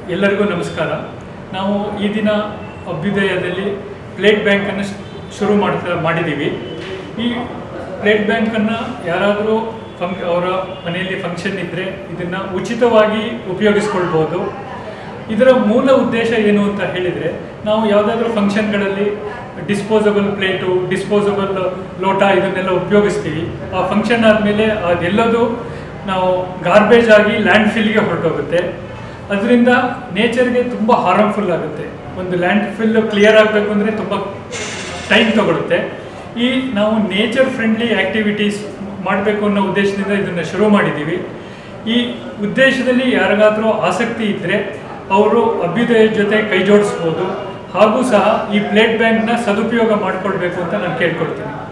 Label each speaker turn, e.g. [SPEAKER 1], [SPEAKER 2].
[SPEAKER 1] ಎಲ್ಲರಿಗೂ ನಮಸ್ಕಾರ ನಾವು ಈ ದಿನ ಅಭ್ಯುದಯದಲ್ಲಿ ಪ್ಲೇಟ್ ಬ್ಯಾಂಕನ್ನು ಶುರು ಮಾಡ್ತಾ ಮಾಡಿದ್ದೀವಿ ಈ ಪ್ಲೇಟ್ ಬ್ಯಾಂಕನ್ನು ಯಾರಾದರೂ ಫಂಕ್ ಅವರ ಮನೆಯಲ್ಲಿ ಫಂಕ್ಷನ್ ಇದ್ದರೆ ಇದನ್ನು ಉಚಿತವಾಗಿ ಉಪಯೋಗಿಸ್ಕೊಳ್ಬೋದು ಇದರ ಮೂಲ ಉದ್ದೇಶ ಏನು ಅಂತ ಹೇಳಿದರೆ ನಾವು ಯಾವುದಾದ್ರೂ ಫಂಕ್ಷನ್ಗಳಲ್ಲಿ ಡಿಸ್ಪೋಸಬಲ್ ಪ್ಲೇಟು ಡಿಸ್ಪೋಸಬಲ್ ಲೋಟ ಇದನ್ನೆಲ್ಲ ಉಪಯೋಗಿಸ್ತೀವಿ ಆ ಫಂಕ್ಷನ್ ಆದಮೇಲೆ ಅದೆಲ್ಲದು ನಾವು ಗಾರ್ಬೇಜ್ ಆಗಿ ಲ್ಯಾಂಡ್ ಫಿಲ್ಗೆ ಹೊರಟೋಗುತ್ತೆ ಅದರಿಂದ ನೇಚರ್ಗೆ ತುಂಬ ಹಾರ್ಮ್ಫುಲ್ ಆಗುತ್ತೆ ಒಂದು ಲ್ಯಾಂಡ್ ಫಿಲ್ ಕ್ಲಿಯರ್ ಆಗಬೇಕು ಅಂದರೆ ತುಂಬ ಟೈಮ್ ತಗೊಳುತ್ತೆ ಈ ನಾವು ನೇಚರ್ ಫ್ರೆಂಡ್ಲಿ ಆ್ಯಕ್ಟಿವಿಟೀಸ್ ಮಾಡಬೇಕು ಅನ್ನೋ ಉದ್ದೇಶದಿಂದ ಇದನ್ನು ಶುರು ಮಾಡಿದ್ದೀವಿ ಈ ಉದ್ದೇಶದಲ್ಲಿ ಯಾರಿಗಾದರೂ ಆಸಕ್ತಿ ಇದ್ದರೆ ಅವರು ಅಭ್ಯುದಯ ಜೊತೆ ಕೈ ಜೋಡಿಸ್ಬೋದು ಹಾಗೂ ಸಹ ಈ ಪ್ಲೇಟ್ ಬ್ಯಾಂಕ್ನ ಸದುಪಯೋಗ ಮಾಡಿಕೊಳ್ಬೇಕು ಅಂತ ನಾನು ಕೇಳ್ಕೊಳ್ತೀನಿ